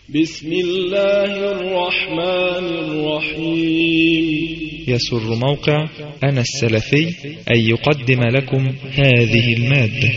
بسم الله الرحمن الرحيم يسر موقع أنا السلفي أن يقدم لكم هذه المادة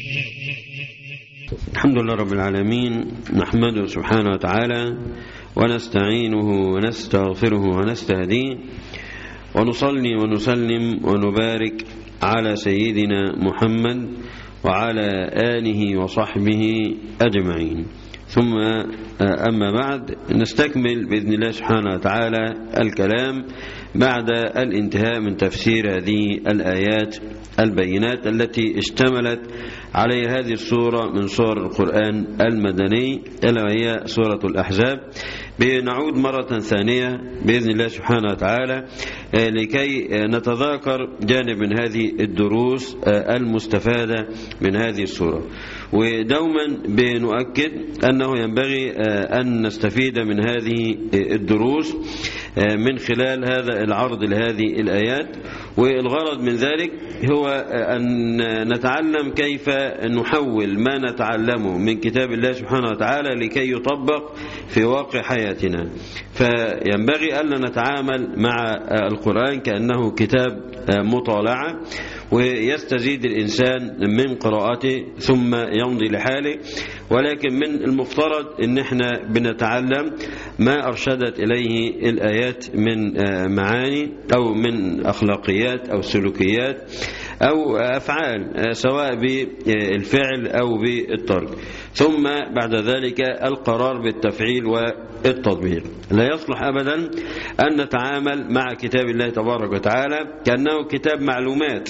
الحمد لله رب العالمين نحمده سبحانه وتعالى ونستعينه ونستغفره ونستهديه ونصلي ونسلم ونبارك على سيدنا محمد وعلى آله وصحبه أجمعين ثم أما بعد نستكمل بإذن الله سبحانه وتعالى الكلام بعد الانتهاء من تفسير هذه الآيات البينات التي اشتملت عليه هذه السورة من سور القرآن المدني ألا وهي سورة الأحزاب بنعود مرة ثانية بإذن الله سبحانه وتعالى لكي نتذاكر جانب من هذه الدروس المستفادة من هذه السورة ودوما بنؤكد أنه ينبغي أن نستفيد من هذه الدروس من خلال هذا العرض لهذه الآيات والغرض من ذلك هو أن نتعلم كيف نحول ما نتعلمه من كتاب الله سبحانه وتعالى لكي يطبق في واقع حياتنا فينبغي ألا نتعامل مع القرآن كأنه كتاب مطالعة ويستزيد الإنسان من قراءته ثم يمضي لحاله ولكن من المفترض ان احنا بنتعلم ما ارشدت اليه الايات من معاني او من اخلاقيات او سلوكيات او افعال سواء بالفعل او بالترك ثم بعد ذلك القرار بالتفعيل والتطبيق لا يصلح ابدا ان نتعامل مع كتاب الله تبارك وتعالى كانه كتاب معلومات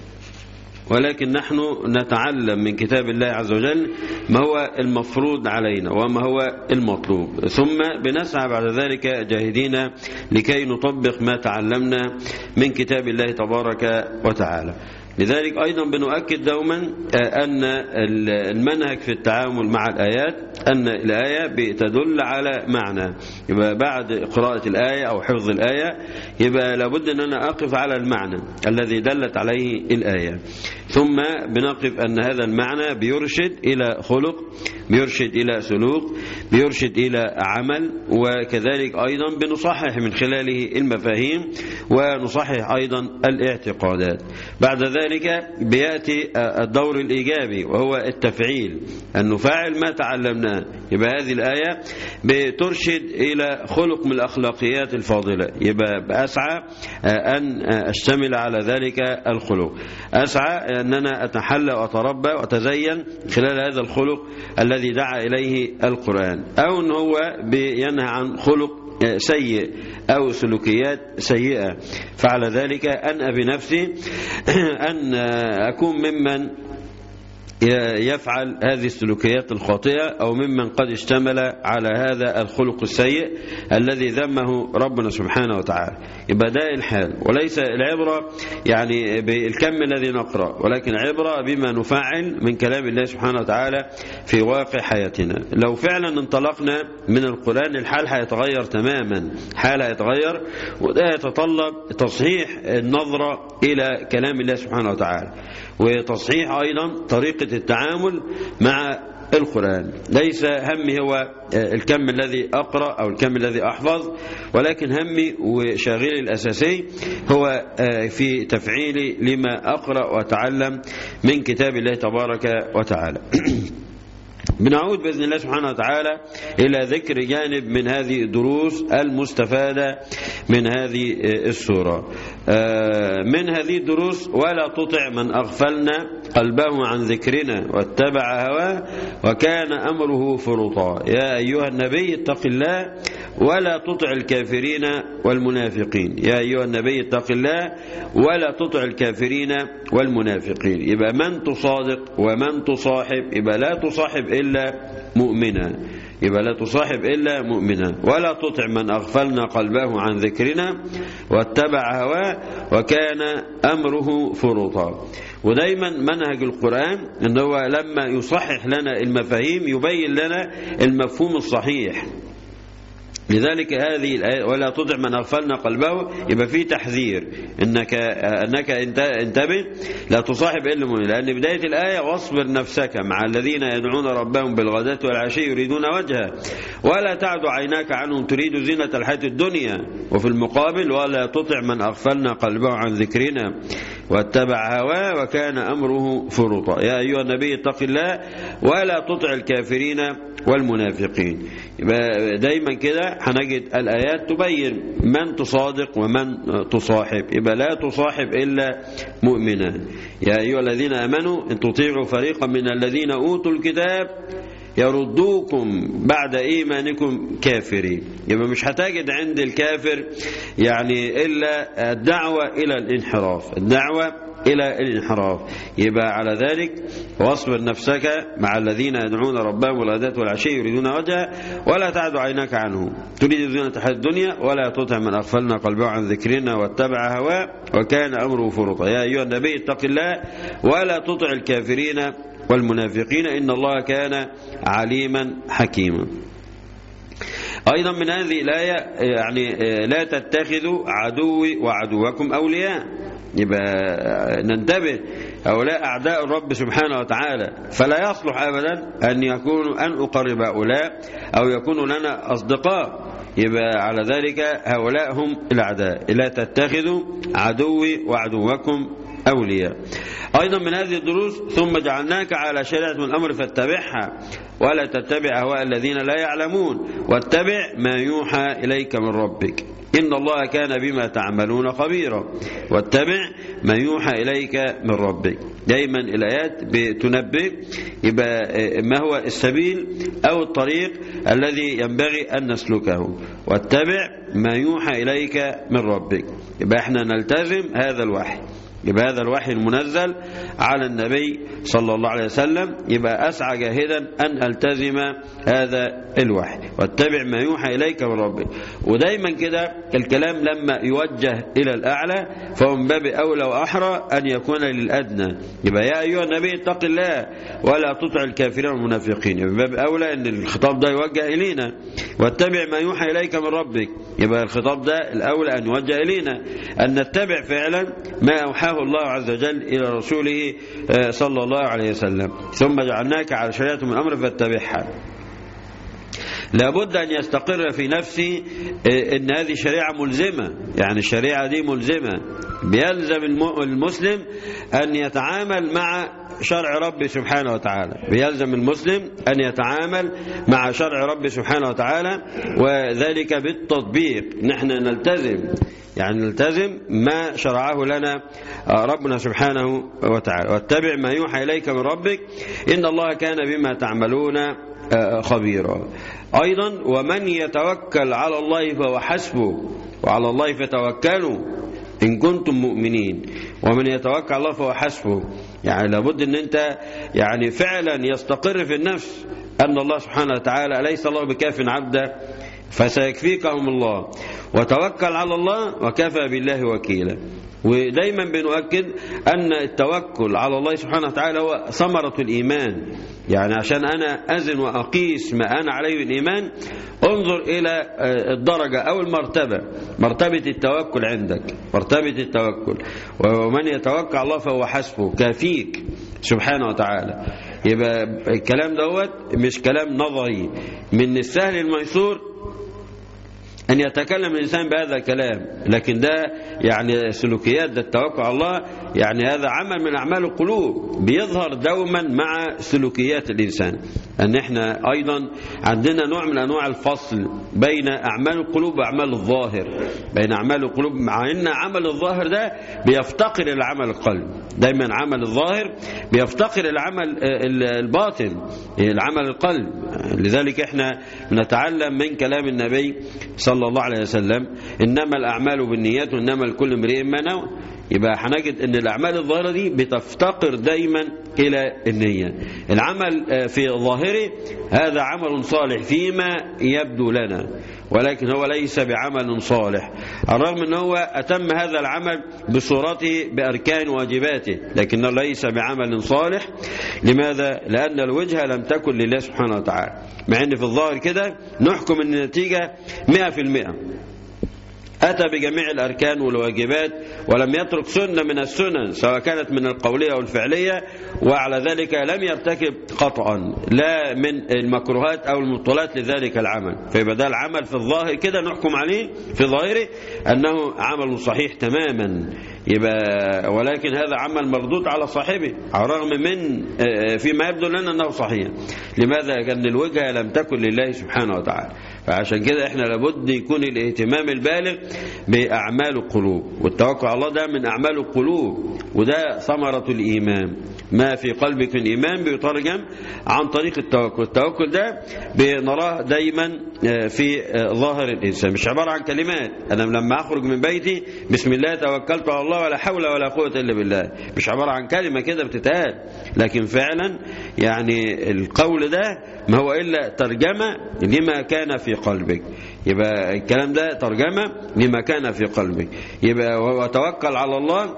ولكن نحن نتعلم من كتاب الله عز وجل ما هو المفروض علينا وما هو المطلوب ثم بنسعى بعد ذلك جاهدين لكي نطبق ما تعلمنا من كتاب الله تبارك وتعالى لذلك أيضا بنؤكد دوما أن المنهج في التعامل مع الآيات أن الآية بتدل على معنى يبقى بعد قراءة الآية أو حفظ الآية يبقى لابد أن أنا أقف على المعنى الذي دلت عليه الآية ثم بنقف أن هذا المعنى بيرشد إلى خلق بيرشد إلى سلوك بيرشد إلى عمل وكذلك أيضا بنصحح من خلاله المفاهيم ونصحح أيضا الاعتقادات بعد ذلك بيأتي الدور الإيجابي وهو التفعيل أن نفعل ما تعلمناه يبقى هذه الآية بترشد إلى خلق من الأخلاقيات الفاضلة يبقى أسعى أن أشتمل على ذلك الخلق أسعى أن أنا أتحلى وأتربى وأتزين خلال هذا الخلق الذي دعا إليه القرآن أو أن هو بينهى عن خلق سيء أو سلوكيات سيئة فعلى ذلك أن بنفسي أن أكون ممن يفعل هذه السلوكيات الخاطئة أو ممن قد اشتمل على هذا الخلق السيء الذي ذمه ربنا سبحانه وتعالى يبقى ده الحال وليس العبرة يعني بالكم الذي نقرأ ولكن عبرة بما نفعل من كلام الله سبحانه وتعالى في واقع حياتنا لو فعلا انطلقنا من القرآن الحال هيتغير تماما حال هيتغير وده يتطلب تصحيح النظرة إلى كلام الله سبحانه وتعالى وتصحيح أيضا طريقة التعامل مع القرآن ليس همي هو الكم الذي أقرأ أو الكم الذي أحفظ ولكن همي وشاغلي الأساسي هو في تفعيلي لما أقرأ وأتعلم من كتاب الله تبارك وتعالى بنعود بإذن الله سبحانه وتعالى إلى ذكر جانب من هذه الدروس المستفادة من هذه السورة من هذه الدروس ولا تطع من أغفلنا قلبه عن ذكرنا واتبع هواه وكان أمره فرطا يا أيها النبي اتق الله ولا تطع الكافرين والمنافقين يا أيها النبي اتق الله ولا تطع الكافرين والمنافقين يبقى من تصادق ومن تصاحب يبقى لا تصاحب إلا مؤمنا يبقى لا تصاحب إلا مؤمنا ولا تطع من أغفلنا قلبه عن ذكرنا واتبع هواه وكان أمره فرطا ودايما منهج القرآن أنه هو لما يصحح لنا المفاهيم يبين لنا المفهوم الصحيح لذلك هذه الآية ولا تطع من أغفلنا قلبه يبقى في تحذير إنك أنك انتبه لا تصاحب إلا مؤمن لأن بداية الآية واصبر نفسك مع الذين يدعون ربهم بالغداة والعشي يريدون وجهه ولا تعد عيناك عنهم تريد زينة الحياة الدنيا وفي المقابل ولا تطع من أغفلنا قلبه عن ذكرنا واتبع هواه وكان أمره فرطا يا أيها النبي اتق الله ولا تطع الكافرين والمنافقين يبقى دايما كده هنجد الآيات تبين من تصادق ومن تصاحب يبقى لا تصاحب إلا مؤمنا يا أيها الذين آمنوا إن تطيعوا فريقا من الذين أوتوا الكتاب يردوكم بعد إيمانكم كافرين يبقى مش هتجد عند الكافر يعني إلا الدعوة إلى الانحراف الدعوة إلى الانحراف يبقى على ذلك واصبر نفسك مع الذين يدعون ربهم والغداة والعشي يريدون وجهه ولا تعد عيناك عنه تريد زينة الحياة الدنيا ولا تطع من أغفلنا قلبه عن ذكرنا واتبع هواه وكان أمره فرطا يا أيها النبي اتق الله ولا تطع الكافرين والمنافقين إن الله كان عليما حكيما أيضا من هذه الآية يعني لا تتخذوا عدوي وعدوكم أولياء يبقى ننتبه هؤلاء أعداء الرب سبحانه وتعالى فلا يصلح أبدا أن يكونوا أن أقرب هؤلاء أو يكونوا لنا أصدقاء يبقى على ذلك هؤلاء هم الأعداء لا تتخذوا عدوي وعدوكم أولياء أيضا من هذه الدروس ثم جعلناك على شريعة من الأمر فاتبعها ولا تتبع أهواء الذين لا يعلمون واتبع ما يوحى إليك من ربك إن الله كان بما تعملون خبيرا واتبع ما يوحى إليك من ربك دايما الآيات بتنبه يبقى ما هو السبيل أو الطريق الذي ينبغي أن نسلكه واتبع ما يوحى إليك من ربك يبقى احنا نلتزم هذا الوحي يبقى هذا الوحي المنزل على النبي صلى الله عليه وسلم يبقى أسعى جاهدا أن ألتزم هذا الوحي واتبع ما يوحى إليك من ربك ودايما كده الكلام لما يوجه إلى الأعلى فهو من باب أولى وأحرى أن يكون للأدنى يبقى يا أيها النبي اتق الله ولا تطع الكافرين والمنافقين يبقى من باب أولى أن الخطاب ده يوجه إلينا واتبع ما يوحى إليك من ربك يبقى الخطاب ده الأولى أن يوجه إلينا أن نتبع فعلا ما أوحاه الله عز وجل إلى رسوله صلى الله عليه وسلم ثم جعلناك على شريعة من أمر فاتبعها لابد أن يستقر في نفسي أن هذه شريعة ملزمة يعني الشريعة دي ملزمة بيلزم المسلم أن يتعامل مع شرع ربي سبحانه وتعالى بيلزم المسلم أن يتعامل مع شرع ربي سبحانه وتعالى وذلك بالتطبيق نحن نلتزم يعني نلتزم ما شرعه لنا ربنا سبحانه وتعالى واتبع ما يوحى إليك من ربك إن الله كان بما تعملون خبيرا أيضا ومن يتوكل على الله فهو حسبه وعلى الله فتوكلوا إن كنتم مؤمنين ومن يتوكل على الله فهو حسبه يعني لابد أن أنت يعني فعلا يستقر في النفس أن الله سبحانه وتعالى ليس الله بكاف عبدا فسيكفيكهم الله وتوكل على الله وكفى بالله وكيلا ودايما بنؤكد أن التوكل على الله سبحانه وتعالى هو ثمرة الإيمان يعني عشان أنا أزن وأقيس ما أنا عليه الإيمان انظر إلى الدرجة أو المرتبة مرتبة التوكل عندك مرتبة التوكل ومن يتوكل الله فهو حسبه كافيك سبحانه وتعالى يبقى الكلام دوت مش كلام نظري من السهل الميسور أن يتكلم الإنسان بهذا الكلام لكن ده يعني سلوكيات ده التوكل على الله يعني هذا عمل من أعمال القلوب بيظهر دوما مع سلوكيات الإنسان أن احنا أيضا عندنا نوع من أنواع الفصل بين أعمال القلوب وأعمال الظاهر بين أعمال القلوب مع أن عمل الظاهر ده بيفتقر إلى عمل القلب دايما عمل الظاهر بيفتقر إلى عمل الباطن العمل القلب لذلك احنا نتعلم من كلام النبي صلى الله عليه وسلم إنما الأعمال بالنيات وإنما الكل امرئ ما نوى يبقى هنجد ان الاعمال الظاهره دي بتفتقر دايما الى النيه العمل في ظاهره هذا عمل صالح فيما يبدو لنا ولكن هو ليس بعمل صالح الرغم ان هو اتم هذا العمل بصورته باركان واجباته لكنه ليس بعمل صالح لماذا لان الوجهه لم تكن لله سبحانه وتعالى مع ان في الظاهر كده نحكم ان النتيجه 100% أتى بجميع الأركان والواجبات ولم يترك سنة من السنن سواء كانت من القولية أو الفعلية وعلى ذلك لم يرتكب قطعا لا من المكروهات أو المبطلات لذلك العمل فيبقى ده العمل في الظاهر كده نحكم عليه في ظاهره أنه عمل صحيح تماما يبقى ولكن هذا عمل مردود على صاحبه على الرغم من فيما يبدو لنا أنه صحيح لماذا كان الوجهة لم تكن لله سبحانه وتعالى فعشان كده احنا لابد يكون الاهتمام البالغ بأعمال القلوب والتوكل على الله ده من أعمال القلوب وده ثمرة الإيمان ما في قلبك من إيمان بيترجم عن طريق التوكل التوكل ده بنراه دايما في ظاهر الإنسان مش عبارة عن كلمات أنا لما أخرج من بيتي بسم الله توكلت على الله ولا حول ولا قوة إلا بالله مش عبارة عن كلمة كده بتتقال لكن فعلا يعني القول ده ما هو إلا ترجمة لما كان في قلبك يبقى الكلام ده ترجمة لما كان في قلبك يبقى وتوكل على الله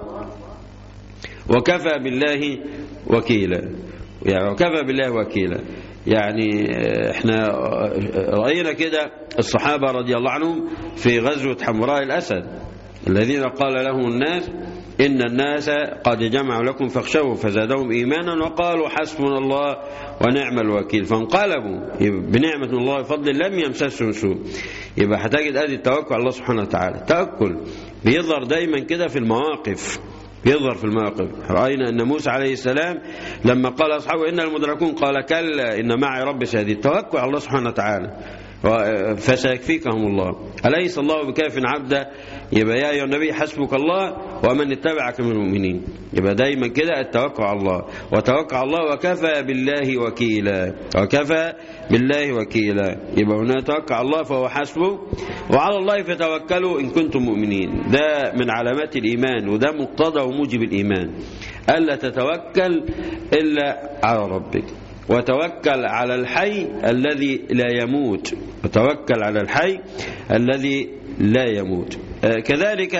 وكفى بالله وكيلا يعني وكفى بالله وكيلا يعني احنا رأينا كده الصحابة رضي الله عنهم في غزوة حمراء الأسد الذين قال لهم الناس إن الناس قد جمعوا لكم فاخشوا فزادهم إيمانا وقالوا حسبنا الله ونعم الوكيل فانقلبوا بنعمة الله وفضل لم يمسسهم سوء يبقى هتجد ادي التوكل على الله سبحانه وتعالى التوكل بيظهر دايما كده في المواقف يظهر في المواقف رأينا أن موسى عليه السلام لما قال أصحابه إن المدركون قال كلا إن معي رب سيدي التوكل على الله سبحانه وتعالى فسيكفيكهم الله أليس الله بكاف عبدا يبقى يا أيها النبي حسبك الله ومن اتبعك من المؤمنين يبقى دايما كده التوكل على الله وتوكل على الله وكفى بالله وكيلا وكفى بالله وكيلا يبقى هنا توكل على الله فهو حسبه وعلى الله فتوكلوا إن كنتم مؤمنين ده من علامات الإيمان وده مقتضى وموجب الإيمان ألا تتوكل إلا على ربك وتوكل على الحي الذي لا يموت وتوكل على الحي الذي لا يموت كذلك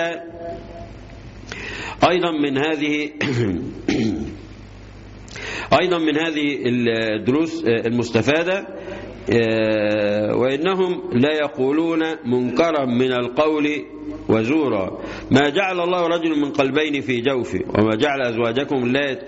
أيضا من هذه أيضا من هذه الدروس المستفادة وإنهم لا يقولون منكرا من القول وزورا ما جعل الله رجل من قلبين في جوفه وما جعل أزواجكم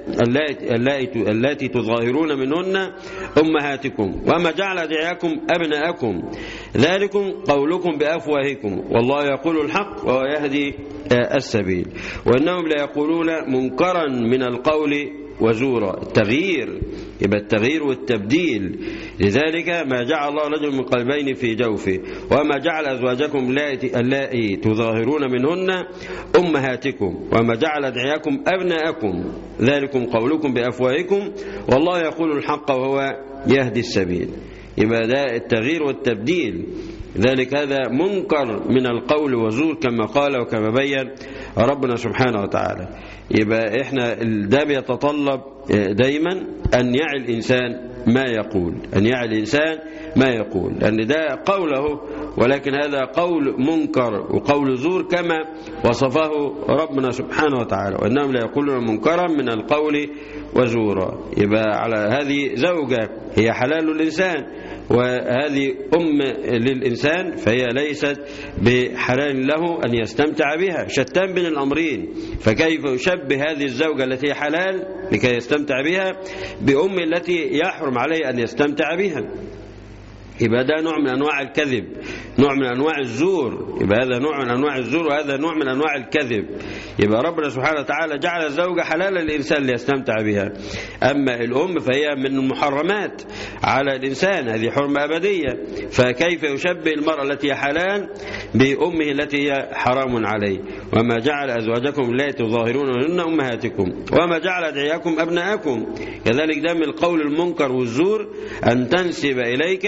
اللاتي تظاهرون منهن أمهاتكم وما جعل أدعياكم أبناءكم ذلكم قولكم بأفواهكم والله يقول الحق وهو يهدي السبيل وإنهم لا يقولون منكرا من القول وزورا التغيير يبقى التغيير والتبديل لذلك ما جعل الله رجل من قلبين في جوفه وما جعل أزواجكم اللائي تظاهرون منهن أمهاتكم وما جعل أدعياكم أبناءكم ذلكم قولكم بأفواهكم والله يقول الحق وهو يهدي السبيل يبقى ده التغيير والتبديل ذلك هذا منكر من القول وزور كما قال وكما بين ربنا سبحانه وتعالى يبقى احنا ده بيتطلب دايما أن يعي الإنسان ما يقول أن يعي الإنسان ما يقول لأن ده قوله ولكن هذا قول منكر وقول زور كما وصفه ربنا سبحانه وتعالى وإنهم لا يقولون منكرا من القول وزورا يبقى على هذه زوجة هي حلال الإنسان وهذه أم للإنسان فهي ليست بحلال له أن يستمتع بها شتان بين الأمرين فكيف يشبه هذه الزوجة التي حلال لكي يستمتع بها بأم التي يحرم عليه أن يستمتع بها يبقى ده نوع من أنواع الكذب نوع من أنواع الزور يبقى هذا نوع من أنواع الزور وهذا نوع من أنواع الكذب يبقى ربنا سبحانه وتعالى جعل الزوجة حلالا للإنسان ليستمتع بها أما الأم فهي من المحرمات على الإنسان هذه حرمة أبدية فكيف يشبه المرأة التي هي حلال بأمه التي هي حرام عليه وما جعل أزواجكم لا تظاهرون منهن أمهاتكم وما جعل أدعياكم أبناءكم كذلك ده من القول المنكر والزور أن تنسب إليك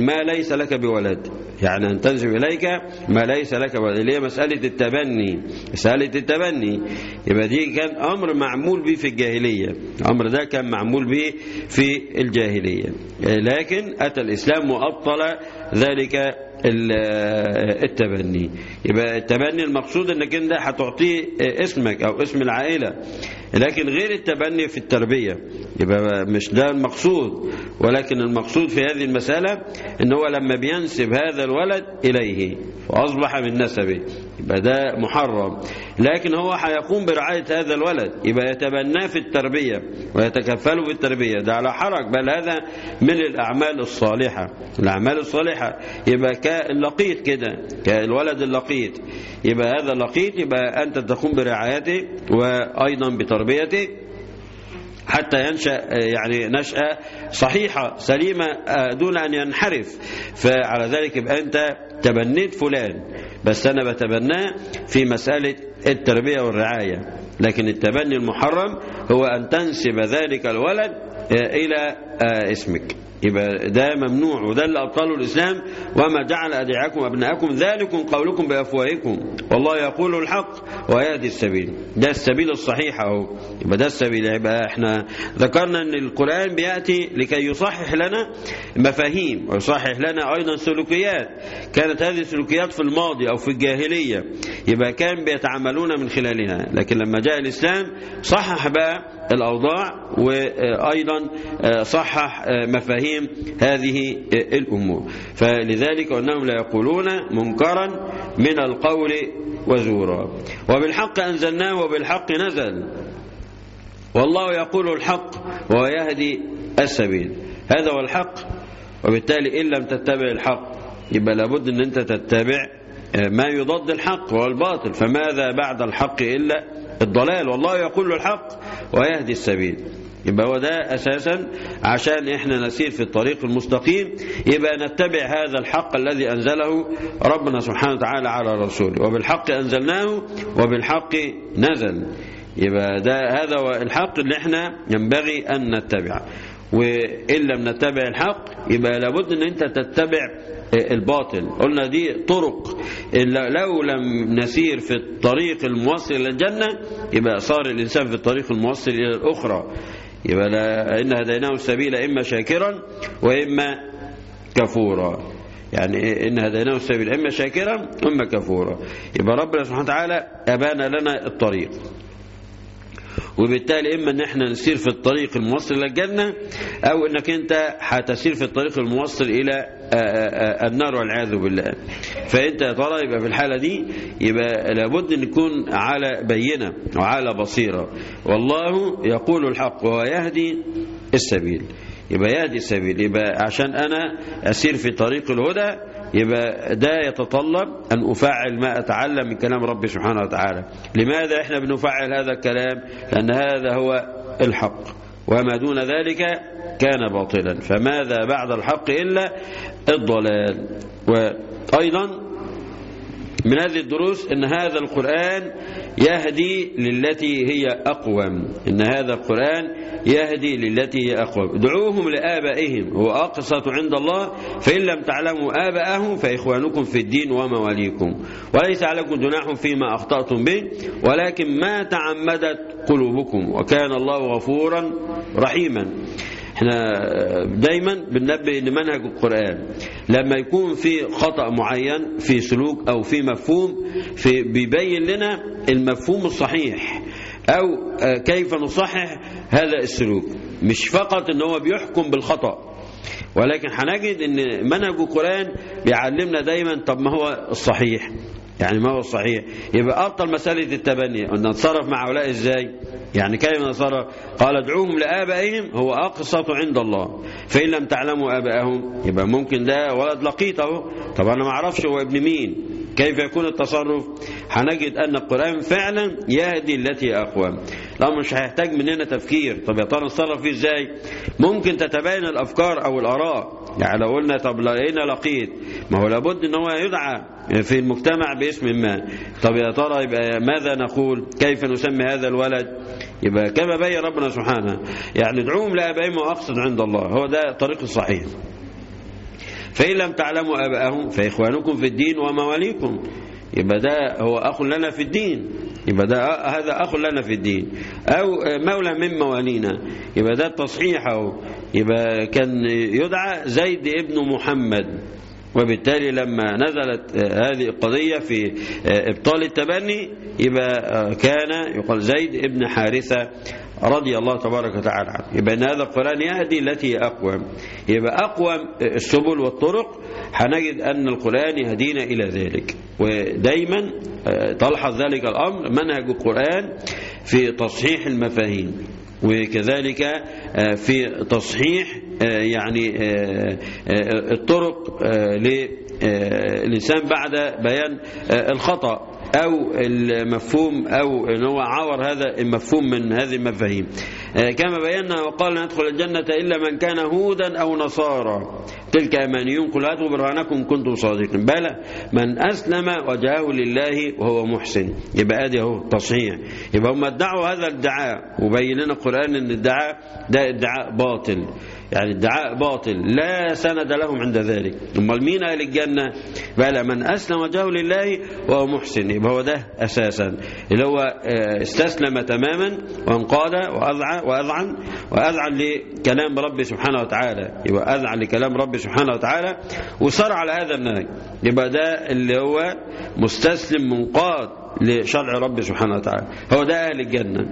ما ليس لك بولد يعني أن تنسب إليك ما ليس لك بولد اللي هي مسألة التبني مسألة التبني يبقى دي كان أمر معمول به في الجاهلية الأمر ده كان معمول به في الجاهلية لكن أتى الإسلام وأبطل ذلك التبني يبقى التبني المقصود انك انت هتعطيه اسمك او اسم العائله لكن غير التبني في التربيه يبقى مش ده المقصود ولكن المقصود في هذه المساله ان هو لما بينسب هذا الولد اليه واصبح من نسبه يبقى ده محرم لكن هو هيقوم برعايه هذا الولد يبقى يتبناه في التربيه ويتكفله في التربيه ده على حرج بل هذا من الاعمال الصالحه الاعمال الصالحه يبقى كاللقيط كده كالولد اللقيط يبقى هذا اللقيط يبقى أنت تقوم برعايته وأيضا بتربيته حتى ينشأ يعني نشأة صحيحة سليمة دون أن ينحرف فعلى ذلك يبقى أنت تبنيت فلان بس أنا بتبناه في مسألة التربية والرعاية لكن التبني المحرم هو أن تنسب ذلك الولد إلى اسمك يبقى ده ممنوع وده اللي أبطاله الإسلام وما جعل أدعاكم أبناءكم ذلكم قولكم بأفواهكم والله يقول الحق ويهدي السبيل ده السبيل الصحيح أهو يبقى ده السبيل يبقى احنا ذكرنا أن القرآن بيأتي لكي يصحح لنا مفاهيم ويصحح لنا أيضا سلوكيات كانت هذه السلوكيات في الماضي أو في الجاهلية يبقى كان بيتعاملون من خلالها لكن لما جاء الإسلام صحح بقى الأوضاع وأيضا صحح مفاهيم هذه الأمور فلذلك أنهم لا يقولون منكرا من القول وزورا وبالحق أنزلناه وبالحق نزل والله يقول الحق ويهدي السبيل هذا هو الحق وبالتالي إن لم تتبع الحق يبقى لابد أن أنت تتبع ما يضاد الحق والباطل فماذا بعد الحق إلا الضلال والله يقول الحق ويهدي السبيل يبقى هو ده أساسا عشان إحنا نسير في الطريق المستقيم يبقى نتبع هذا الحق الذي أنزله ربنا سبحانه وتعالى على رسوله وبالحق أنزلناه وبالحق نزل يبقى ده هذا هو الحق اللي احنا ينبغي أن نتبعه وإن لم نتبع الحق يبقى لابد أن أنت تتبع الباطل قلنا دي طرق لو لم نسير في الطريق الموصل إلى الجنة يبقى صار الإنسان في الطريق الموصل إلى الأخرى يبقى لا إن هديناه السبيل إما شاكرا وإما كفورا يعني إن هديناه السبيل إما شاكرا وإما كفورا يبقى ربنا سبحانه وتعالى أبان لنا الطريق وبالتالي إما أن احنا نسير في الطريق الموصل إلى الجنة أو أنك أنت هتسير في الطريق الموصل إلى النار والعياذ بالله فأنت يا ترى يبقى في الحالة دي يبقى لابد أن نكون على بينة وعلى بصيرة والله يقول الحق وهو يهدي السبيل يبقى يهدي السبيل يبقى عشان أنا أسير في طريق الهدى يبقى ده يتطلب أن أفعل ما أتعلم من كلام ربي سبحانه وتعالى لماذا إحنا بنفعل هذا الكلام لأن هذا هو الحق وما دون ذلك كان باطلا فماذا بعد الحق إلا الضلال وأيضا من هذه الدروس ان هذا القرآن يهدي للتي هي أقوم إن هذا القرآن يهدي للتي هي أقوم ادعوهم لآبائهم هو أقسط عند الله فإن لم تعلموا آباءهم فإخوانكم في الدين ومواليكم وليس عليكم جناح فيما أخطأتم به ولكن ما تعمدت قلوبكم وكان الله غفورا رحيما احنا دايما بننبه ان منهج القرآن لما يكون في خطأ معين في سلوك او في مفهوم في بيبين لنا المفهوم الصحيح او كيف نصحح هذا السلوك مش فقط ان هو بيحكم بالخطأ ولكن هنجد ان منهج القرآن بيعلمنا دايما طب ما هو الصحيح يعني ما هو الصحيح يبقى أبطل مسألة التبني أن نتصرف مع هؤلاء إزاي يعني كيف نتصرف قال ادعوهم لآبائهم هو أقسط عند الله فإن لم تعلموا آبائهم يبقى ممكن ده ولد لقيته طب أنا ما أعرفش هو ابن مين كيف يكون التصرف هنجد أن القرآن فعلا يهدي التي أقوى لا مش هيحتاج مننا تفكير طب يا ترى نتصرف فيه ازاي ممكن تتباين الأفكار أو الآراء يعني لو قلنا طب لقينا لقيت ما هو لابد ان هو يدعى في المجتمع باسم ما طب يا ترى يبقى ماذا نقول كيف نسمي هذا الولد يبقى كما بين ربنا سبحانه يعني ادعوهم لآبائهم وأقصد عند الله هو ده الطريق الصحيح فإن لم تعلموا آباءهم فإخوانكم في الدين ومواليكم يبقى ده هو أخ لنا في الدين يبقى ده هذا أخ لنا في الدين أو مولى من موالينا يبقى ده التصحيح أهو يبقى كان يدعى زيد ابن محمد وبالتالي لما نزلت هذه القضية في إبطال التبني يبقى كان يقال زيد ابن حارثة رضي الله تبارك وتعالى عنه يبقى ان هذا القرآن يهدي التي أقوى يبقى أقوى السبل والطرق هنجد أن القرآن يهدينا إلى ذلك ودايما تلحظ ذلك الأمر منهج القرآن في تصحيح المفاهيم وكذلك في تصحيح يعني الطرق للإنسان بعد بيان الخطأ أو المفهوم أو أن هو عور هذا المفهوم من هذه المفاهيم كما بينا وقال لا يدخل الجنة إلا من كان هودا أو نصارى تلك أمانيون قل هاتوا برهانكم كنتم صادقين بلى من أسلم وجهه لله وهو محسن يبقى ادي اهو تصحيح يبقى هم ادعوا هذا الادعاء وبين لنا القرآن أن الادعاء ده ادعاء باطل يعني ادعاء باطل لا سند لهم عند ذلك امال مين اهل الجنه بقى من اسلم وجهه لله وهو محسن يبقى هو ده اساسا اللي هو استسلم تماما وانقاد واذعن واذعن واذعن لكلام ربي سبحانه وتعالى يبقى اذعن لكلام ربي سبحانه وتعالى وصار على هذا النهج يبقى ده اللي هو مستسلم منقاد لشرع ربي سبحانه وتعالى هو ده اهل الجنه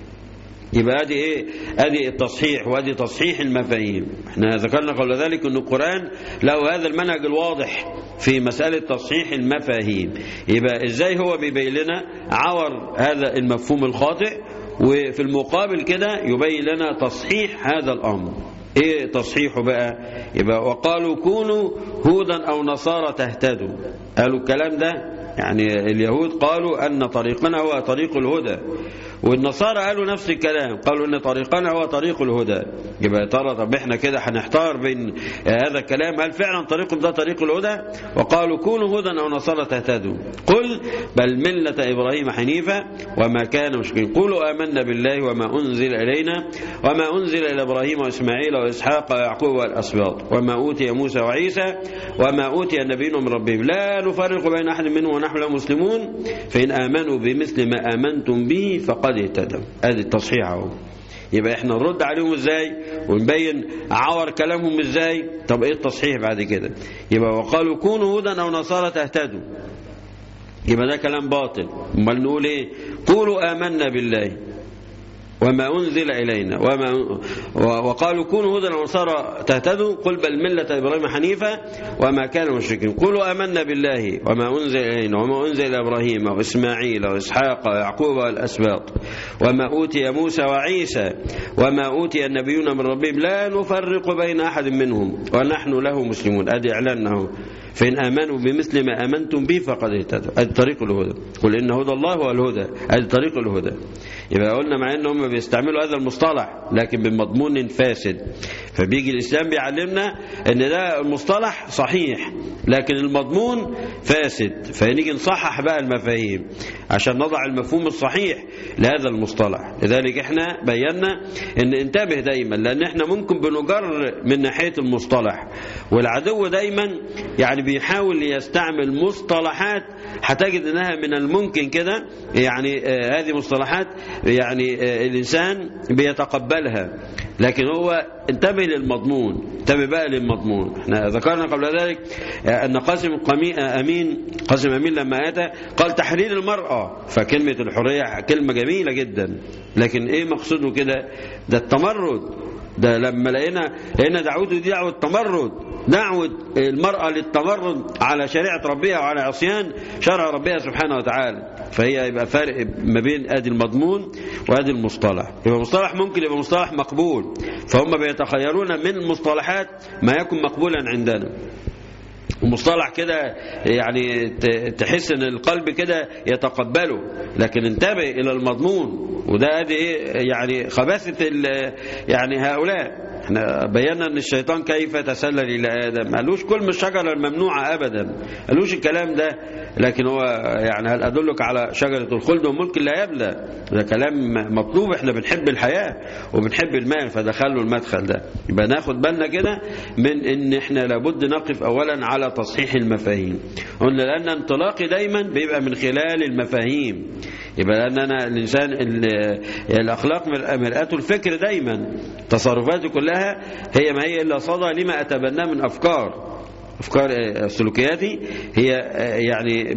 يبقى ادي ايه ادي التصحيح وادي تصحيح المفاهيم احنا ذكرنا قبل ذلك ان القران له هذا المنهج الواضح في مساله تصحيح المفاهيم يبقى ازاي هو بيبين لنا عور هذا المفهوم الخاطئ وفي المقابل كده يبين لنا تصحيح هذا الامر ايه تصحيحه بقى يبقى وقالوا كونوا هودا او نصارى تهتدوا قالوا الكلام ده يعني اليهود قالوا أن طريقنا هو طريق الهدى والنصارى قالوا نفس الكلام قالوا أن طريقنا هو طريق الهدى يبقى ترى طب احنا كده هنحتار بين هذا الكلام هل فعلا طريقهم ده طريق الهدى وقالوا كونوا هدى أو نصارى تهتدوا قل بل ملة إبراهيم حنيفة وما كان مشركين قولوا آمنا بالله وما أنزل إلينا وما أنزل إلى إبراهيم وإسماعيل وإسحاق ويعقوب والأسباط وما أوتي موسى وعيسى وما أوتي النبيون من ربهم لا نفرق بين أحد منهم ونحن له مسلمون فإن آمنوا بمثل ما آمنتم به فقد اهتدوا ادي التصحيح اهو يبقى احنا نرد عليهم ازاي ونبين عور كلامهم ازاي طب ايه التصحيح بعد كده يبقى وقالوا كونوا هدى او نصارى تهتدوا يبقى ده كلام باطل امال نقول ايه قولوا آمنا بالله وما أنزل إلينا وما وقالوا كونوا هدى ونصارى تهتدوا قل بل ملة إبراهيم حنيفة وما كان مشركين قولوا آمنا بالله وما أنزل إلينا وما أنزل إلى إبراهيم وإسماعيل وإسحاق ويعقوب والأسباط وما أوتي موسى وعيسى وما أوتي النبيون من ربهم لا نفرق بين أحد منهم ونحن له مسلمون أدي إعلانه فإن آمنوا بمثل ما آمنتم به فقد اهتدوا أدي طريق الهدى قل إن هدى الله هو الهدى أدي طريق الهدى يبقى قلنا مع ان هم بيستعملوا هذا المصطلح لكن بمضمون فاسد فبيجي الاسلام بيعلمنا ان ده المصطلح صحيح لكن المضمون فاسد فنيجي نصحح بقى المفاهيم عشان نضع المفهوم الصحيح لهذا المصطلح لذلك احنا بينا ان انتبه دايما لان احنا ممكن بنجر من ناحيه المصطلح والعدو دايما يعني بيحاول يستعمل مصطلحات هتجد انها من الممكن كده يعني آه هذه مصطلحات يعني آه الانسان بيتقبلها لكن هو انتبه للمضمون انتبه بقى للمضمون احنا ذكرنا قبل ذلك آه ان قاسم امين قاسم امين لما اتى قال تحرير المراه فكلمه الحريه كلمه جميله جدا لكن ايه مقصوده كده ده التمرد ده لما لقينا لقينا دعوته دي دعوه تمرد دعوة المرأة للتمرد على شريعة ربها وعلى عصيان شرع ربها سبحانه وتعالى فهي يبقى فرق ما بين ادي المضمون وادي المصطلح يبقى مصطلح ممكن يبقى مصطلح مقبول فهم بيتخيرون من المصطلحات ما يكون مقبولا عندنا ومصطلح كده يعني تحس ان القلب كده يتقبله لكن انتبه الى المضمون وده ادي ايه يعني خباثه يعني هؤلاء احنا بينا ان الشيطان كيف تسلل الى ادم قالوش كل من الشجره الممنوعه ابدا قالوش الكلام ده لكن هو يعني هل ادلك على شجره الخلد والملك لا يبلى ده كلام مطلوب احنا بنحب الحياه وبنحب المال فدخلوا المدخل ده يبقى ناخد بالنا كده من ان احنا لابد نقف اولا على تصحيح المفاهيم قلنا لان انطلاقي دايما بيبقى من خلال المفاهيم يبقى لان انا الانسان الاخلاق مرآة الفكر دايما تصرفاتي كلها هي ما هي الا صدى لما اتبناه من افكار افكار سلوكياتي هي يعني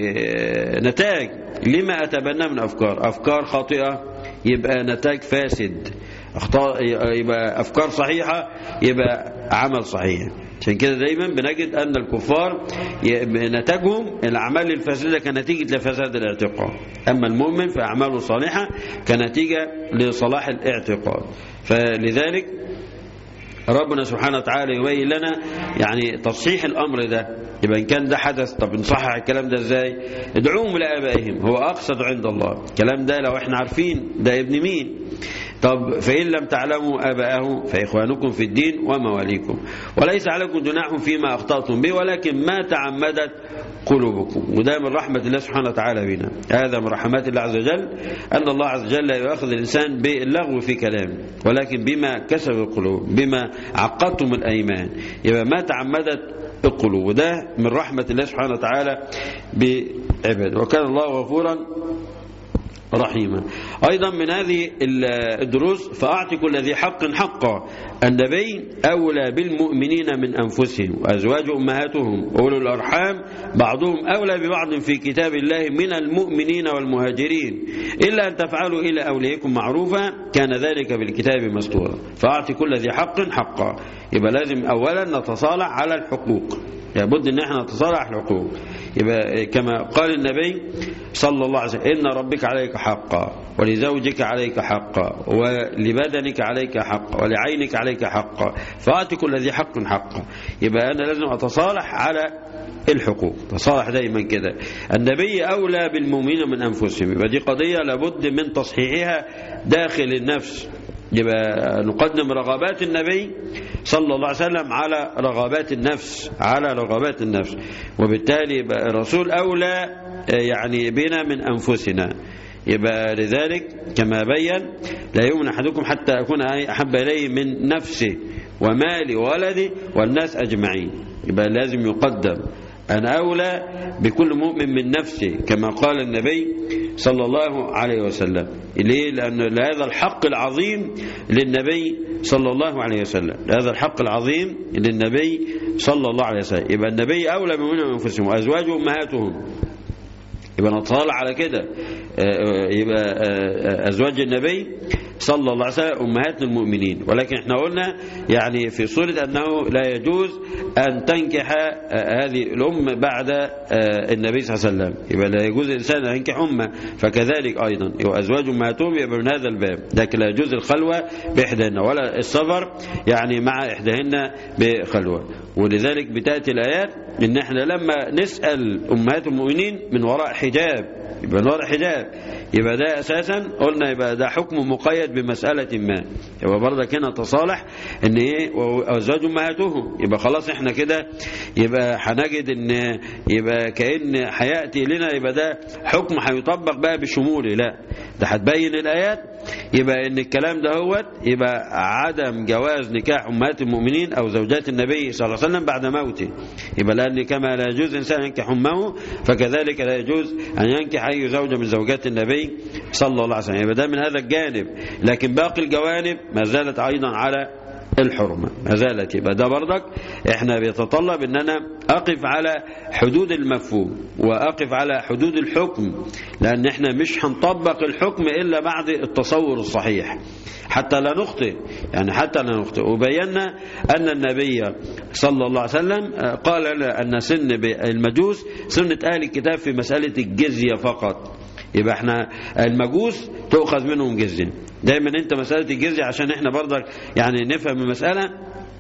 بنتاج لما اتبناه من افكار افكار خاطئه يبقى نتاج فاسد اخطاء يبقى افكار صحيحه يبقى عمل صحيح عشان كده دايما بنجد ان الكفار نتاجهم الاعمال الفاسده كنتيجه لفساد الاعتقاد اما المؤمن فاعماله صالحه كنتيجه لصلاح الاعتقاد فلذلك ربنا سبحانه وتعالى يبين لنا يعني تصحيح الامر ده يبقى ان كان ده حدث طب نصحح الكلام ده ازاي ادعوهم لابائهم هو اقصد عند الله الكلام ده لو احنا عارفين ده ابن مين طب فإن لم تعلموا آباءه فإخوانكم في الدين ومواليكم وليس عليكم جناح فيما أخطأتم به ولكن ما تعمدت قلوبكم وده من رحمة الله سبحانه وتعالى بنا هذا من رحمات الله عز وجل أن الله عز وجل لا يؤاخذ الإنسان باللغو في كلامه ولكن بما كسب القلوب بما عقدتم الأيمان يبقى ما تعمدت القلوب وده من رحمة الله سبحانه وتعالى بعباده وكان الله غفورا رحيما أيضا من هذه الدروس فأعطي كل ذي حق حقا النبي أولى بالمؤمنين من أنفسهم وأزواج أمهاتهم وأولو الأرحام بعضهم أولى ببعض في كتاب الله من المؤمنين والمهاجرين إلا أن تفعلوا إلى أوليكم معروفا كان ذلك بالكتاب مسطورا فأعطي كل ذي حق حقا يبقى لازم أولا نتصالح على الحقوق لابد ان احنا نتصالح الحقوق يبقى كما قال النبي صلى الله عليه وسلم ان ربك عليك حقا ولزوجك عليك حقا ولبدنك عليك حقا ولعينك عليك حقا فأعطي كل ذي حق حقا يبقى انا لازم اتصالح على الحقوق تصالح دايما كده النبي أولى بالمؤمنين من أنفسهم يبقى دي قضية لابد من تصحيحها داخل النفس يبقى نقدم رغبات النبي صلى الله عليه وسلم على رغبات النفس على رغبات النفس وبالتالي يبقى الرسول أولى يعني بنا من أنفسنا يبقى لذلك كما بين لا يؤمن أحدكم حتى أكون أحب إليه من نفسه ومالي وولدي والناس أجمعين يبقى لازم يقدم أنا أولى بكل مؤمن من نفسه كما قال النبي صلى الله عليه وسلم ليه؟ لأن هذا الحق العظيم للنبي صلى الله عليه وسلم هذا الحق العظيم للنبي صلى الله عليه وسلم يبقى النبي أولى بمؤمن من أنفسهم وأزواجه أمهاتهم يبقى نطلع على كده يبقى أزواج النبي صلى الله عليه وسلم أمهات المؤمنين ولكن احنا قلنا يعني في صورة أنه لا يجوز أن تنكح هذه الأم بعد النبي صلى الله عليه وسلم يبقى لا يجوز الإنسان أن ينكح أمه فكذلك أيضا وأزواج أمهاتهم يبقى من هذا الباب لكن لا يجوز الخلوة بإحداهن ولا السفر يعني مع إحداهن بخلوة ولذلك بتأتي الآيات إن احنا لما نسأل أمهات المؤمنين من وراء حجاب يبقى من وراء حجاب يبقى ده أساسا قلنا يبقى ده حكم مقيد بمسألة ما يبقى برضك هنا تصالح ان ايه وازواج امهاتهم يبقى خلاص احنا كده يبقى هنجد ان يبقى كأن هياتي لنا يبقى ده حكم هيطبق بقى بشموله لا ده هتبين الايات يبقى ان الكلام ده هو يبقى عدم جواز نكاح امهات المؤمنين او زوجات النبي صلى الله عليه وسلم بعد موته يبقى لان كما لا يجوز انسان ينكح امه فكذلك لا يجوز ان ينكح اي زوجه من زوجات النبي صلى الله عليه وسلم يبقى ده من هذا الجانب لكن باقي الجوانب ما زالت ايضا على الحرمة ما زالت يبقى ده برضك احنا بيتطلب ان انا اقف على حدود المفهوم واقف على حدود الحكم لان احنا مش هنطبق الحكم الا بعد التصور الصحيح حتى لا نخطئ يعني حتى لا نخطئ وبينا أن النبي صلى الله عليه وسلم قال لنا أن سن المجوس سنة أهل الكتاب في مسألة الجزية فقط يبقى احنا المجوس تؤخذ منهم جزية دايما انت مسألة الجزية عشان احنا برضك يعني نفهم المسألة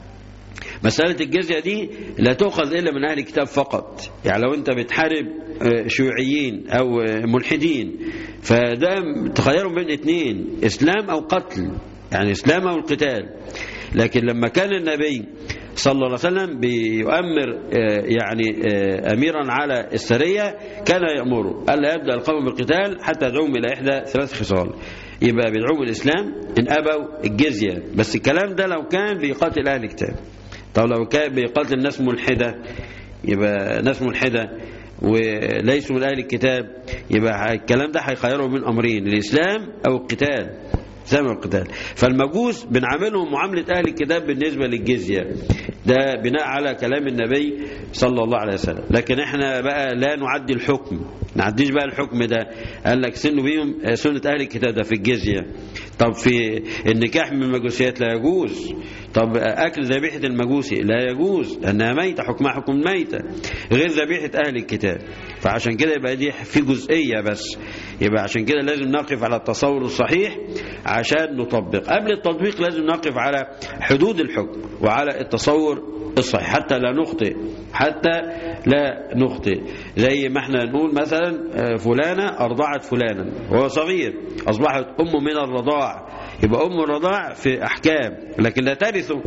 مسألة الجزية دي لا تؤخذ إلا من أهل الكتاب فقط يعني لو أنت بتحارب شيوعيين أو ملحدين فده تخيروا بين اثنين إسلام أو قتل يعني إسلام أو القتال لكن لما كان النبي صلى الله عليه وسلم بيؤمر آه، يعني آه، أميرا على السرية كان يأمره ألا يبدأ القوم بالقتال حتى يدعوهم إلى إحدى ثلاث خصال يبقى بيدعوهم الإسلام إن أبوا الجزية بس الكلام ده لو كان بيقاتل أهل الكتاب طب لو كان بيقاتل ناس ملحدة يبقى ناس ملحدة وليسوا من أهل الكتاب يبقى الكلام ده هيخيرهم من أمرين الإسلام أو القتال الإسلام أو القتال فالمجوس بنعاملهم معاملة أهل الكتاب بالنسبة للجزية ده بناء على كلام النبي صلى الله عليه وسلم لكن احنا بقى لا نعدي الحكم نعديش بقى الحكم ده قال لك سنوا بيهم سنة أهل الكتاب ده في الجزية طب في النكاح من المجوسيات لا يجوز طب أكل ذبيحة المجوسي لا يجوز لأنها ميتة حكمها حكم ميتة غير ذبيحة أهل الكتاب فعشان كده يبقى دي في جزئية بس يبقى عشان كده لازم نقف على التصور الصحيح عشان نطبق قبل التطبيق لازم نقف على حدود الحكم وعلى التصور الصحيح حتى لا نخطئ حتى لا نخطئ زي ما احنا نقول مثلا آه، فلانة أرضعت فلانا وهو صغير أصبحت أم من الرضاع يبقى أم الرضاع في أحكام لكن لا ترثه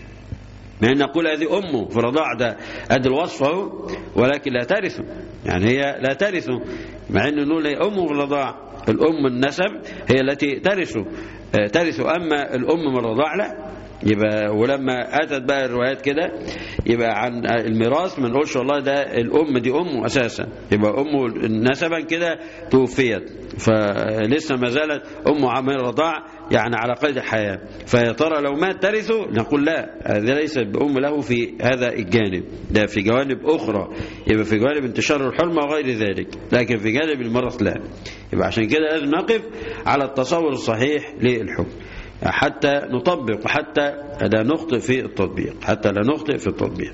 مع ان نقول هذه امه في الرضاع ده ادي الوصف اهو ولكن لا ترثه يعني هي لا ترثه مع ان نقول هي امه في الرضاع الام النسب هي التي ترثه آه، ترثه اما الام من الرضاع لا يبقى ولما اتت بقى الروايات كده يبقى عن الميراث ما نقولش والله ده الام دي امه اساسا يبقى امه نسبا كده توفيت فلسه ما زالت امه من الرضاع يعني على قيد الحياه فيا ترى لو مات ترثه نقول لا هذا ليس بام له في هذا الجانب ده في جوانب اخرى يبقى في جوانب انتشار الحرمه وغير ذلك لكن في جانب المرض لا يبقى عشان كده لازم نقف على التصور الصحيح للحكم حتى نطبق وحتى لا نخطئ في التطبيق حتى لا نخطئ في التطبيق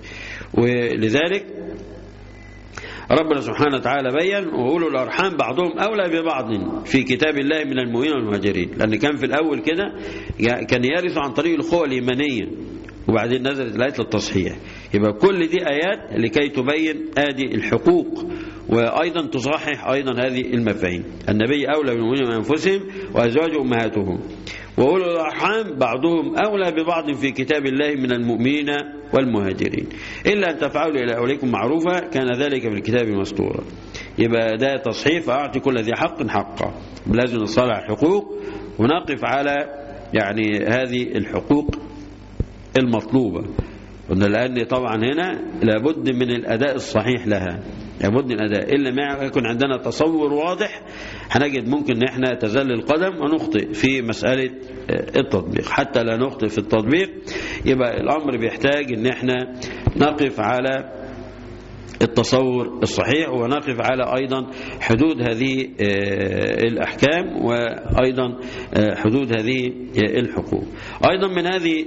ولذلك ربنا سبحانه وتعالى بين وأولو الأرحام بعضهم أولى ببعض في كتاب الله من المؤمنين والمهاجرين لأن كان في الأول كده كان يرث عن طريق الأخوة الإيمانية وبعدين نزلت الآيات للتصحيح يبقى كل دي آيات لكي تبين آدي الحقوق وأيضا تصحح أيضا هذه المفاهيم النبي أولى بالمؤمنين من أنفسهم وأزواجه أمهاتهم وأولو الأرحام بعضهم أولى ببعض في كتاب الله من المؤمنين والمهاجرين إلا أن تفعلوا إلى أوليكم معروفا كان ذلك في الكتاب مسطورا يبقى ده تصحيح فأعطي كل ذي حق حقه لازم نصالح الحقوق ونقف على يعني هذه الحقوق المطلوبة قلنا لأن طبعا هنا لابد من الأداء الصحيح لها لابد من الأداء إلا ما يكون عندنا تصور واضح هنجد ممكن ان احنا تزل القدم ونخطئ في مسألة التطبيق حتى لا نخطئ في التطبيق يبقى الأمر بيحتاج ان احنا نقف على التصور الصحيح ونقف على أيضا حدود هذه الأحكام وأيضا حدود هذه الحقوق أيضا من هذه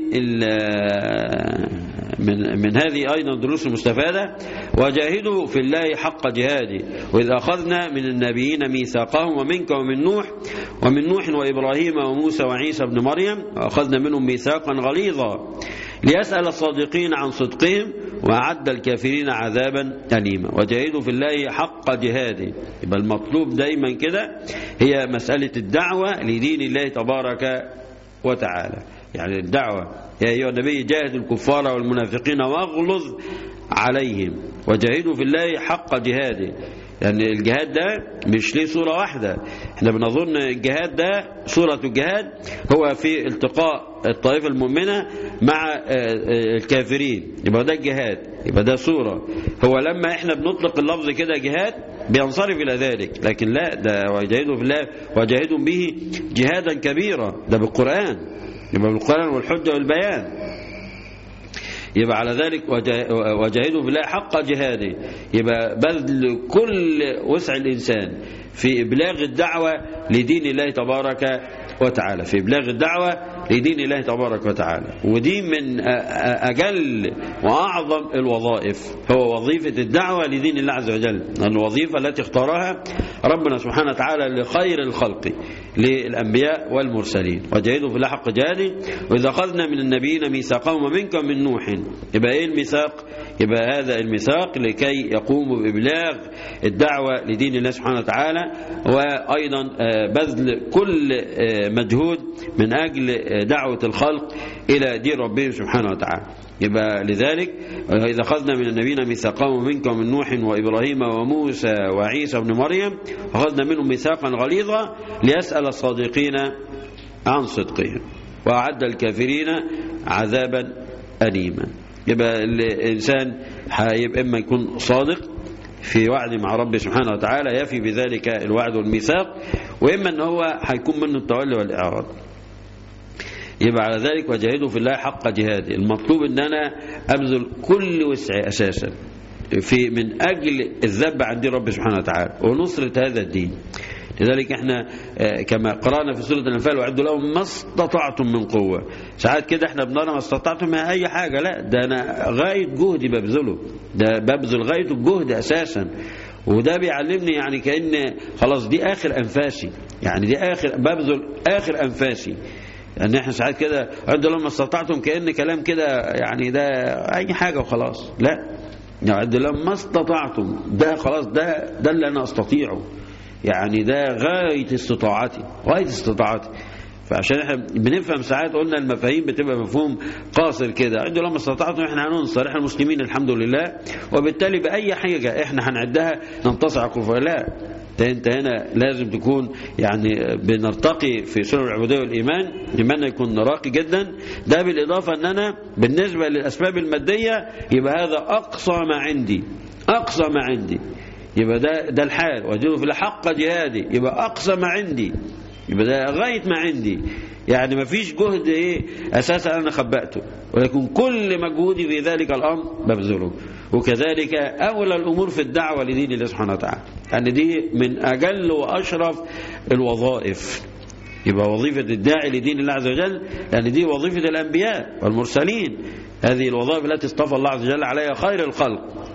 من من هذه أيضا الدروس المستفادة وجاهدوا في الله حق جهاده وإذ أخذنا من النبيين ميثاقهم ومنك ومن نوح ومن نوح وإبراهيم وموسى وعيسى بن مريم وأخذنا منهم ميثاقا غليظا ليسأل الصادقين عن صدقهم وأعد الكافرين عذابا أليما وجاهدوا في الله حق جهاده يبقى المطلوب دايما كده هي مسألة الدعوة لدين الله تبارك وتعالى يعني الدعوة يا أيها النبي جاهد الكفار والمنافقين واغلظ عليهم وجاهدوا في الله حق جهاده لأن يعني الجهاد ده مش ليه صورة واحدة احنا بنظن الجهاد ده صورة الجهاد هو في التقاء الطائفة المؤمنة مع الكافرين يبقى ده الجهاد يبقى ده صورة هو لما احنا بنطلق اللفظ كده جهاد بينصرف إلى ذلك لكن لا ده وجاهدوا في الله وجاهدوا به جهادا كبيرا ده بالقرآن يبقى بالقرآن والحجة والبيان يبقى على ذلك وجاهدوا بالله حق جهاده يبقى بذل كل وسع الإنسان في إبلاغ الدعوة لدين الله تبارك وتعالى في إبلاغ الدعوة لدين الله تبارك وتعالى ودي من أجل وأعظم الوظائف هو وظيفة الدعوة لدين الله عز وجل الوظيفة التي اختارها ربنا سبحانه وتعالى لخير الخلق للأنبياء والمرسلين وجاهدوا في الله حق جهاده وإذا أخذنا من النبيين ميثاقهم ومنكم من نوح يبقى إيه الميثاق يبقى هذا الميثاق لكي يقوموا بإبلاغ الدعوة لدين الله سبحانه وتعالى وأيضا بذل كل مجهود من أجل دعوة الخلق إلى دين ربهم سبحانه وتعالى يبقى لذلك إذا أخذنا من النبيين ميثاقهم منكم من نوح وإبراهيم وموسى وعيسى بن مريم أخذنا منهم ميثاقا غليظا ليسأل الصادقين عن صدقهم وأعد الكافرين عذابا أليما يبقى الإنسان هيبقى إما يكون صادق في وعد مع ربه سبحانه وتعالى يفي بذلك الوعد والميثاق وإما أن هو هيكون منه التولي والإعراض يبقى على ذلك وجاهدوا في الله حق جهاده المطلوب ان انا ابذل كل وسعي اساسا في من اجل الذب عن دين ربي سبحانه وتعالى ونصرة هذا الدين لذلك احنا كما قرانا في سوره الانفال وعدوا لهم ما استطعتم من قوه ساعات كده احنا بنرى ما استطعتم من اي حاجه لا ده انا غايه جهدي ببذله ده ببذل غايه الجهد اساسا وده بيعلمني يعني كان خلاص دي اخر انفاسي يعني دي اخر ببذل اخر انفاسي ان احنا ساعات كده عدوا لهم ما استطعتم كان كلام كده يعني ده اي حاجه وخلاص لا عدوا لهم ما استطعتم ده خلاص ده ده اللي انا استطيعه يعني ده غايه استطاعتي غايه استطاعتي فعشان احنا بنفهم ساعات قلنا المفاهيم بتبقى مفهوم قاصر كده عندنا لما استطعتم احنا هننصر احنا المسلمين الحمد لله وبالتالي باي حاجه احنا هنعدها ننتصر على الكفار لا ده انت هنا لازم تكون يعني بنرتقي في سنن العبوديه والايمان ايماننا يكون راقي جدا ده بالاضافه ان انا بالنسبه للاسباب الماديه يبقى هذا اقصى ما عندي اقصى ما عندي يبقى ده ده الحال وجدوا في الحق جهادي يبقى اقصى ما عندي يبقى ده غايه ما عندي يعني ما فيش جهد ايه اساسا انا خبأته ولكن كل مجهودي في ذلك الامر ببذله وكذلك اولى الامور في الدعوه لدين الله سبحانه وتعالى ان يعني دي من اجل واشرف الوظائف يبقى وظيفه الداعي لدين الله عز وجل لان يعني دي وظيفه الانبياء والمرسلين هذه الوظائف التي اصطفى الله عز وجل عليها خير الخلق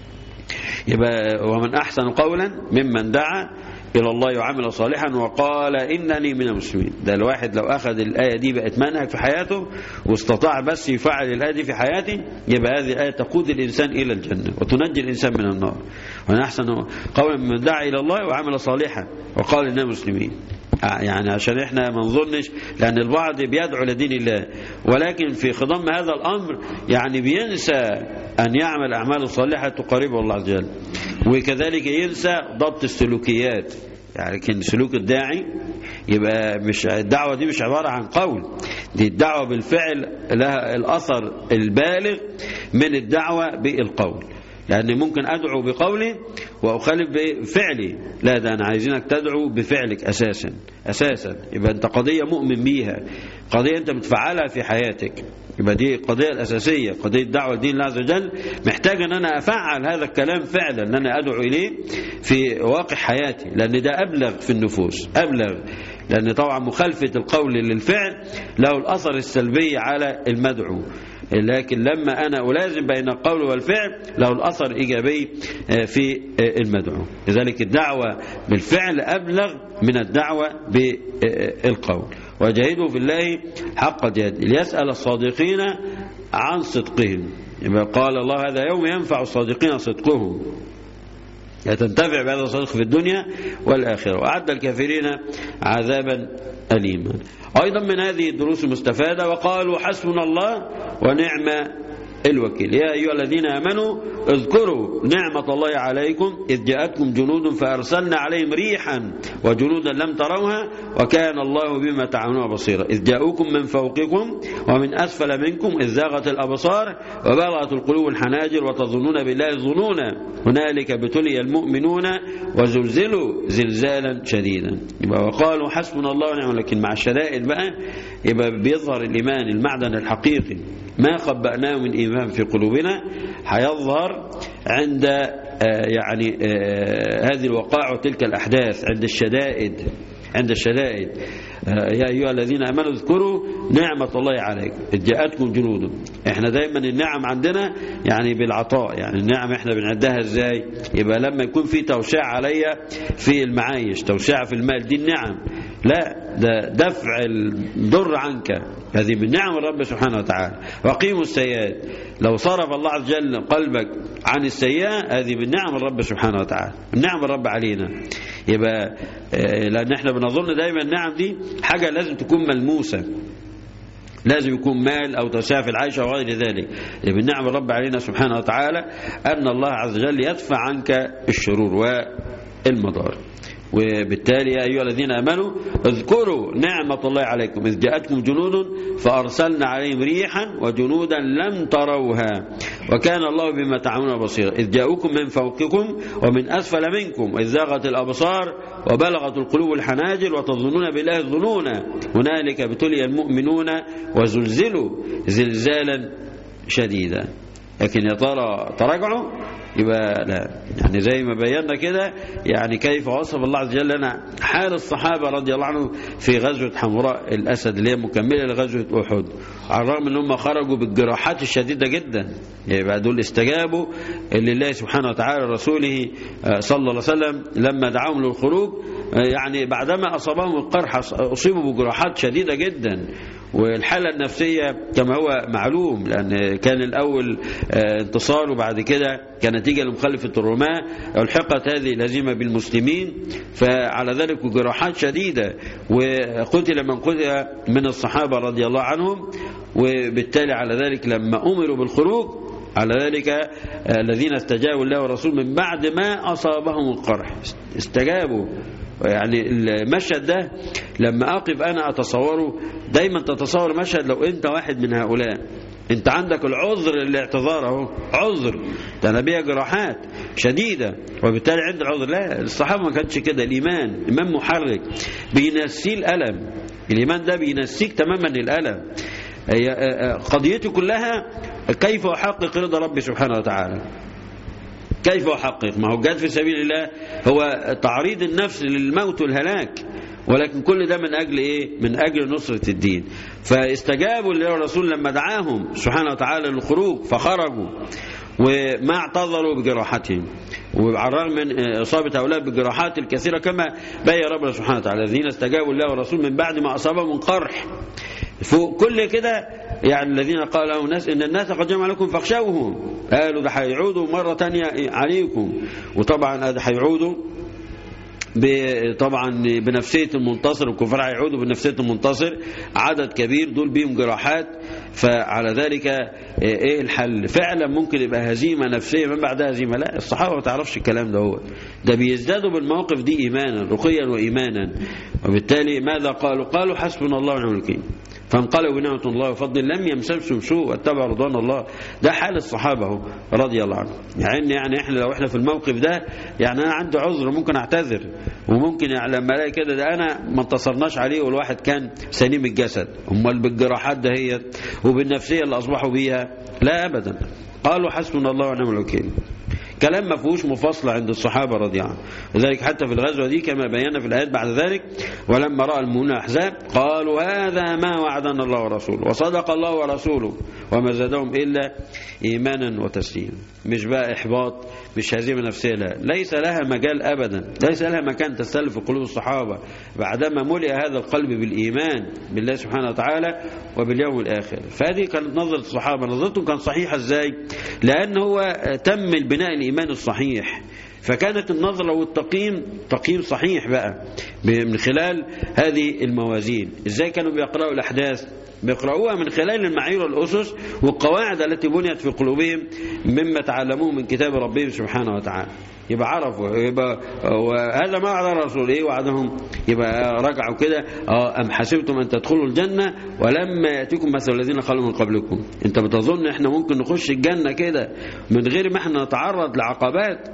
يبقى ومن احسن قولا ممن دعا إلى الله وعمل صالحا وقال إنني من المسلمين ده الواحد لو أخذ الآية دي بقت منهج في حياته واستطاع بس يفعل الآية دي في حياته يبقى هذه الآية تقود الإنسان إلى الجنة وتنجي الإنسان من النار ومن أحسن قولا من دعا إلى الله وعمل صالحا وقال إننا مسلمين يعني عشان احنا ما نظنش لان البعض بيدعو لدين الله ولكن في خضم هذا الامر يعني بينسى ان يعمل اعمال صالحه تقربه الله عز وجل وكذلك ينسى ضبط السلوكيات يعني كان سلوك الداعي يبقى مش الدعوه دي مش عباره عن قول دي الدعوه بالفعل لها الاثر البالغ من الدعوه بالقول لأن ممكن أدعو بقولي وأخالف بفعلي لا ده أنا عايزينك تدعو بفعلك أساسا أساسا يبقى أنت قضية مؤمن بيها قضية أنت بتفعلها في حياتك يبقى دي القضية الأساسية قضية دعوة لدين الله عز وجل محتاج أن أنا أفعل هذا الكلام فعلا أن أنا أدعو إليه في واقع حياتي لأن ده أبلغ في النفوس أبلغ لأن طبعا مخالفة القول للفعل له الأثر السلبي على المدعو لكن لما أنا ألازم بين القول والفعل له الأثر إيجابي في المدعو لذلك الدعوة بالفعل أبلغ من الدعوة بالقول وجاهدوا في الله حق جهاد ليسأل الصادقين عن صدقهم يبقى قال الله هذا يوم ينفع الصادقين صدقهم تنتفع بهذا الصدق في الدنيا والآخرة وأعد الكافرين عذابا أليما أيضا من هذه الدروس المستفادة وقالوا حسبنا الله ونعم الوكيل يا أيها الذين آمنوا اذكروا نعمة الله عليكم إذ جاءتكم جنود فأرسلنا عليهم ريحا وجنودا لم تروها وكان الله بما تعملون بصيرا إذ جاءوكم من فوقكم ومن أسفل منكم إذ زاغت الأبصار وبلغت القلوب الحناجر وتظنون بالله الظنون هنالك ابتلي المؤمنون وزلزلوا زلزالا شديدا يبقى وقالوا حسبنا الله ونعم لكن مع الشدائد بقى يبقى بيظهر الإيمان المعدن الحقيقي ما خبأناه من إيمان في قلوبنا هيظهر عند يعني هذه الوقائع وتلك الأحداث عند الشدائد عند الشدائد يا أيها الذين آمنوا اذكروا نعمة الله عليكم إذ جاءتكم جنود احنا دايما النعم عندنا يعني بالعطاء يعني النعم احنا بنعدها ازاي يبقى لما يكون في توسيع عليا في المعايش توسيع في المال دي النعم لا ده دفع الضر عنك هذه من نعم الرب سبحانه وتعالى وقيموا السيئات لو صرف الله عز وجل قلبك عن السيئة هذه من نعم الرب سبحانه وتعالى من نعم الرب علينا يبقى لأن احنا بنظن دايما النعم دي حاجة لازم تكون ملموسة لازم يكون مال أو توسعة في العيش أو غير ذلك من نعم الرب علينا سبحانه وتعالى أن الله عز وجل يدفع عنك الشرور والمضار وبالتالي يا أيها الذين أمنوا اذكروا نعمة الله عليكم إذ جاءتكم جنود فأرسلنا عليهم ريحا وجنودا لم تروها وكان الله بما تعملون بصيرا إذ جاءوكم من فوقكم ومن أسفل منكم إذ زاغت الأبصار وبلغت القلوب الحناجر وتظنون بالله الظنون هنالك ابتلي المؤمنون وزلزلوا زلزالا شديدا لكن يا ترى تراجعوا يبقى لا يعني زي ما بينا كده يعني كيف وصف الله عز وجل لنا حال الصحابة رضي الله عنهم في غزوة حمراء الأسد اللي هي مكملة لغزوة أحد على الرغم ان هم خرجوا بالجراحات الشديدة جدا يبقى دول استجابوا لله سبحانه وتعالى رسوله صلى الله عليه وسلم لما دعاهم للخروج يعني بعدما أصابهم القرح أصيبوا بجراحات شديدة جدا والحالة النفسية كما هو معلوم لأن كان الأول انتصار وبعد كده كان نتيجة لمخالفة الرماة ألحقت هذه الهزيمة بالمسلمين فعلى ذلك جراحات شديدة وقتل من قتل من الصحابة رضي الله عنهم وبالتالي على ذلك لما أمروا بالخروج على ذلك الذين استجابوا الله والرسول من بعد ما أصابهم القرح استجابوا يعني المشهد ده لما أقف أنا أتصوره دايما تتصور مشهد لو أنت واحد من هؤلاء أنت عندك العذر للاعتذار اهو عذر ده أنا بيها جراحات شديدة وبالتالي عند العذر لا الصحابة ما كانش كده الإيمان إيمان محرك بينسيه الألم الإيمان ده بينسيك تماما الألم هي قضيته كلها كيف أحقق رضا ربي سبحانه وتعالى كيف أحقق ما هو جاد في سبيل الله هو تعريض النفس للموت والهلاك ولكن كل ده من أجل إيه من أجل نصرة الدين فاستجابوا للرسول لما دعاهم سبحانه وتعالى للخروج فخرجوا وما اعتذروا بجراحتهم وعلى الرغم من إصابة هؤلاء بالجراحات الكثيرة كما بين ربنا سبحانه وتعالى الذين استجابوا الله والرسول من بعد ما أصابهم من قرح فوق كل كده يعني الذين قال لهم الناس ان الناس قد جمع لكم فاخشوهم قالوا ده هيعودوا مره تانية عليكم وطبعا ده هيعودوا طبعا بنفسيه المنتصر الكفار هيعودوا بنفسيه المنتصر عدد كبير دول بيهم جراحات فعلى ذلك ايه الحل فعلا ممكن يبقى هزيمه نفسيه من بعدها هزيمه لا الصحابه ما تعرفش الكلام ده هو ده بيزدادوا بالمواقف دي ايمانا رقيا وايمانا وبالتالي ماذا قالوا قالوا حسبنا الله ونعم الوكيل فانقلبوا بنعمة الله وفضل لم يمسسهم سوء واتبعوا رضوان الله ده حال الصحابة رضي الله عنهم يعني يعني احنا لو احنا في الموقف ده يعني انا عندي عذر ممكن اعتذر وممكن يعني لما الاقي كده ده انا ما انتصرناش عليه والواحد كان سليم الجسد امال بالجراحات دهيت وبالنفسيه اللي اصبحوا بيها لا ابدا قالوا حسبنا الله ونعم الوكيل كلام ما فيهوش مفاصلة عند الصحابة رضي الله عنهم لذلك حتى في الغزوة دي كما بينا في الآيات بعد ذلك ولما رأى المؤمنون الأحزاب قالوا هذا ما وعدنا الله ورسوله وصدق الله ورسوله وما زادهم إلا إيمانا وتسليما مش بقى إحباط مش هزيمة نفسية لا ليس لها مجال أبدا ليس لها مكان تستل في قلوب الصحابة بعدما ملئ هذا القلب بالإيمان بالله سبحانه وتعالى وباليوم الآخر فهذه كانت نظرة الصحابة نظرتهم كانت صحيحة إزاي لأن هو تم البناء الإيمان الصحيح فكانت النظرة والتقييم تقييم صحيح بقى من خلال هذه الموازين ازاي كانوا بيقرأوا الأحداث بيقرأوها من خلال المعايير والأسس والقواعد التي بنيت في قلوبهم مما تعلموه من كتاب ربهم سبحانه وتعالى يبقى عرفوا يبقى وهذا ما وعد الرسول ايه وعدهم يبقى رجعوا كده ام حسبتم ان تدخلوا الجنه ولما ياتيكم مثل الذين خلوا من قبلكم انت بتظن احنا ممكن نخش الجنه كده من غير ما احنا نتعرض لعقبات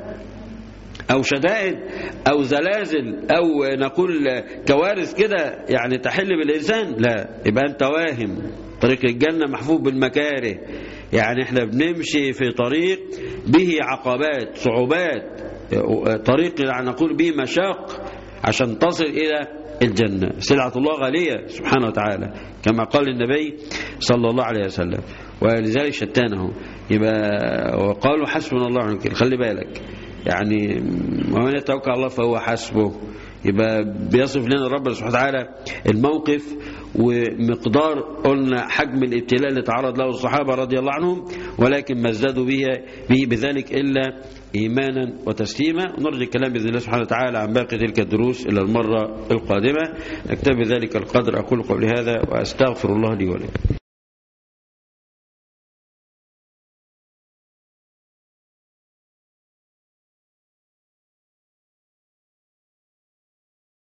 أو شدائد أو زلازل أو نقول كوارث كده يعني تحل بالإنسان لا يبقى أنت واهم طريق الجنة محفوف بالمكاره يعني احنا بنمشي في طريق به عقبات صعوبات طريق يعني نقول به مشاق عشان تصل إلى الجنة سلعة الله غالية سبحانه وتعالى كما قال النبي صلى الله عليه وسلم ولذلك شتانه يبقى وقالوا حسبنا الله ونعم الوكيل خلي بالك يعني ومن يتوكل على الله فهو حسبه يبقى بيصف لنا ربنا سبحانه وتعالى الموقف ومقدار قلنا حجم الابتلاء اللي تعرض له الصحابة رضي الله عنهم ولكن ما ازدادوا به, به بذلك إلا إيمانا وتسليما ونرجع الكلام بإذن الله سبحانه وتعالى عن باقي تلك الدروس إلى المرة القادمة نكتفي ذلك القدر أقول قبل هذا وأستغفر الله لي ولكم